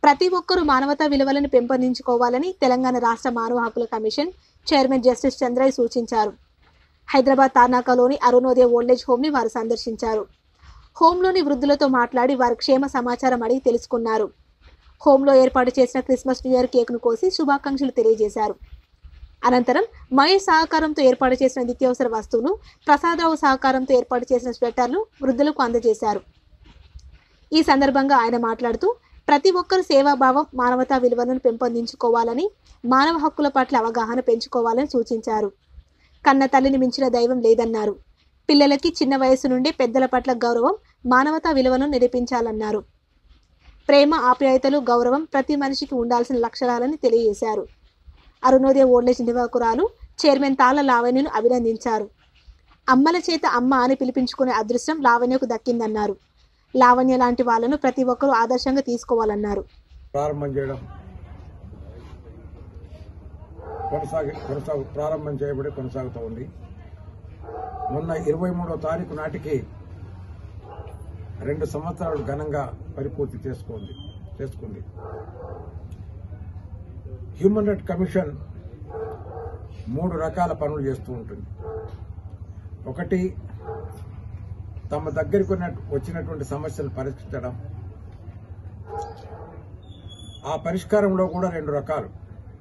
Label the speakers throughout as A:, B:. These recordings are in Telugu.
A: ప్రతి ఒక్కరూ మానవతా విలువలను పెంపొందించుకోవాలని తెలంగాణ రాష్ట్ర మానవ హక్కుల కమిషన్ చైర్మన్ జస్టిస్ చంద్రయ్య సూచించారు హైదరాబాద్ తార్నాకలోని అరుణోదయ ఓల్డేజ్ హోమ్ని వారు సందర్శించారు హోంలోని వృద్ధులతో మాట్లాడి వారి క్షేమ సమాచారం అడిగి తెలుసుకున్నారు హోంలో ఏర్పాటు చేసిన క్రిస్మస్ న్యూ ఇయర్ కేక్ను కోసి శుభాకాంక్షలు తెలియజేశారు అనంతరం మహేష్ సహకారంతో ఏర్పాటు చేసిన నిత్యావసర వస్తువులు ప్రసాదరావు సహకారంతో ఏర్పాటు చేసిన స్వెటర్లు వృద్ధులకు అందజేశారు ఈ సందర్భంగా ఆయన మాట్లాడుతూ ప్రతి ఒక్కరు సేవాభావం మానవతా విలువలను పెంపొందించుకోవాలని మానవ హక్కుల పట్ల అవగాహన పెంచుకోవాలని సూచించారు కన్న తల్లిని మించిన దైవం లేదన్నారు పిల్లలకి చిన్న వయసు నుండి పెద్దల పట్ల గౌరవం మానవతా విలువలను నిరూపించాలన్నారు ప్రేమ ఆప్యాయతలు గౌరవం ప్రతి మనిషికి ఉండాల్సిన లక్షణాలని తెలియజేశారు అరుణోదయ ఓల్డేజ్ నిర్వాహకురాలు చైర్మన్ తాళ లావణ్యను అభినందించారు అమ్మల చేత అమ్మ అని పిలిపించుకునే అదృష్టం లావణ్యకు దక్కిందన్నారు లావణ్య లాంటి వాళ్ళను ప్రతి ఒక్కరూ ఆదర్శంగా తీసుకోవాలన్నారు
B: ప్రారంభం చేయడం కొనసాగి కొనసాగు ప్రారంభం చేయబడి కొనసాగుతూ ఉంది మొన్న ఇరవై మూడో తారీఖు నాటికి రెండు సంవత్సరాలు ఘనంగా పరిపూర్తి చేసుకుంది చేసుకుంది హ్యూమన్ రైట్ కమిషన్ మూడు రకాల పనులు చేస్తూ ఉంటుంది ఒకటి తమ దగ్గరికి ఉన్న- వచ్చినటువంటి సమస్యలు పరిష్కరించడం ఆ పరిష్కారంలో కూడా రెండు రకాలు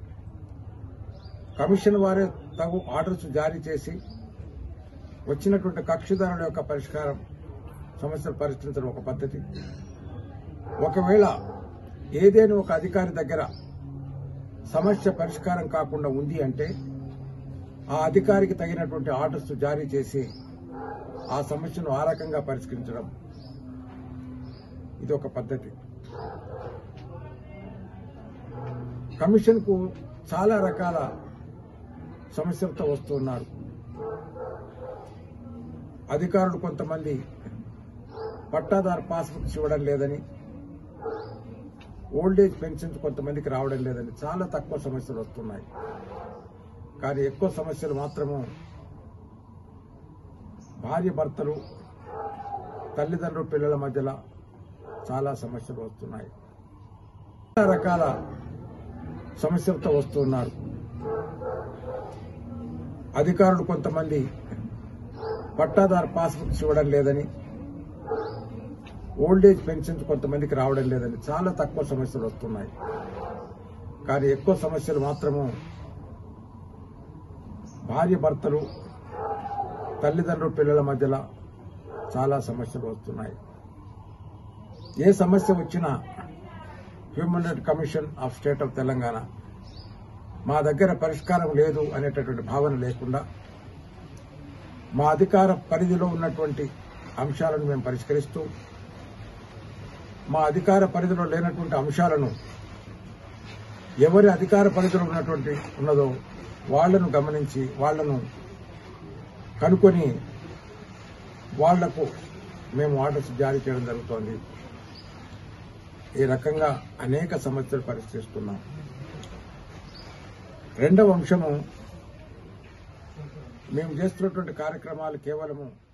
B: కమిషన్ వారే తగు ఆర్డర్స్ జారీ చేసి వచ్చినటువంటి కక్షిదారుల యొక్క పరిష్కారం సమస్యలు పరిష్కరించడం ఒక పద్ధతి ఒకవేళ ఏదైనా ఒక అధికారి దగ్గర సమస్య పరిష్కారం కాకుండా ఉంది అంటే ఆ అధికారికి తగినటువంటి ఆర్డర్స్ జారీ చేసి ఆ సమస్యను ఆ రకంగా పరిష్కరించడం ఇది ఒక పద్ధతి కమిషన్ కు చాలా రకాల సమస్యలతో వస్తున్నారు అధికారులు కొంతమంది పట్టాదారు పాస్బుక్స్ ఇవ్వడం లేదని ఓల్డేజ్ పెన్షన్స్ కొంతమందికి రావడం లేదని చాలా తక్కువ సమస్యలు వస్తున్నాయి కానీ ఎక్కువ సమస్యలు మాత్రము భార్య భర్తలు తల్లిదండ్రులు పిల్లల మధ్యలో చాలా సమస్యలు వస్తున్నాయి చాలా రకాల సమస్యలతో వస్తున్నారు అధికారులు కొంతమంది పట్టాదారు పాస్బుక్స్ ఇవ్వడం లేదని ఓల్డేజ్ పెన్షన్స్ కొంతమందికి రావడం లేదని చాలా తక్కువ సమస్యలు వస్తున్నాయి కానీ ఎక్కువ సమస్యలు మాత్రము భార్య భర్తలు తల్లిదండ్రులు పిల్లల మధ్యలో చాలా సమస్యలు వస్తున్నాయి ఏ సమస్య వచ్చినా human right commission of state of Telangana మా దగ్గర పరిష్కారం లేదు అనేటటువంటి భావన లేకుండా మా అధికార పరిధిలో ఉన్నటువంటి అంశాలను మేము పరిష్కరిస్తూ మా అధికార పరిధిలో లేనటువంటి అంశాలను ఎవరి అధికార పరిధిలో ఉన్నటువంటి ఉన్నదో వాళ్లను గమనించి వాళ్లను కనుకొని వాళ్లకు మేము ఆర్డర్స్ జారీ చేయడం జరుగుతోంది ఈ రకంగా అనేక సమస్యలు పరిష్కరిస్తున్నాం రెండవ అంశము మేము చేస్తున్నటువంటి కార్యక్రమాలు కేవలము